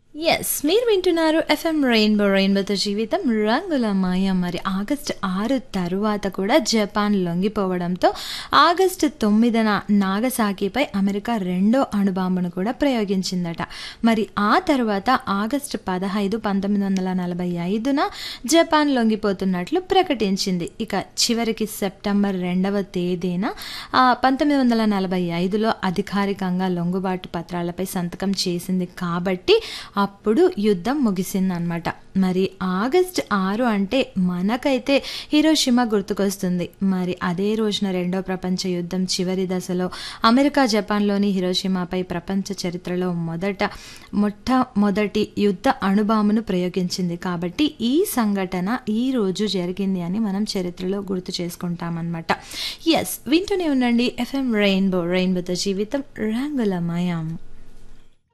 yes మీరు వింటున్నారు FM rainbow రెయిన్బోతో జీవితం రంగుల మాయ మరి ఆగస్టు ఆరు తరువాత కూడా జపాన్ లొంగిపోవడంతో ఆగస్టు తొమ్మిదిన నాగసాకిపై అమెరికా రెండో అణుబాంబును కూడా ప్రయోగించిందట మరి ఆ తర్వాత ఆగస్టు పదహైదు పంతొమ్మిది వందల నలభై ఐదున జపాన్ లొంగిపోతున్నట్లు ప్రకటించింది ఇక చివరికి సెప్టెంబర్ రెండవ తేదీన ఆ, పంతొమ్మిది వందల నలభై ఐదులో అధికారికంగా లొంగుబాటు పత్రాలపై సంతకం చేసింది కాబట్టి అప్పుడు యుద్ధం ముగిసిందనమాట మరి ఆగస్ట్ ఆరు అంటే మనకైతే హీరోషిమా గుర్తుకొస్తుంది మరి అదే రోజున రెండో ప్రపంచ యుద్ధం చివరి దశలో అమెరికా జపాన్లోని హిరోషిమాపై ప్రపంచ చరిత్రలో మొదట మొట్టమొదటి యుద్ధ అణుబాంబును ప్రయోగించింది కాబట్టి ఈ సంఘటన ఈ రోజు జరిగింది అని మనం చరిత్రలో గుర్తు చేసుకుంటామన్నమాట ఎస్ వింటూనే ఉండండి ఎఫ్ఎం రెయిన్బో రెయిన్బోతో జీవితం రంగులమయం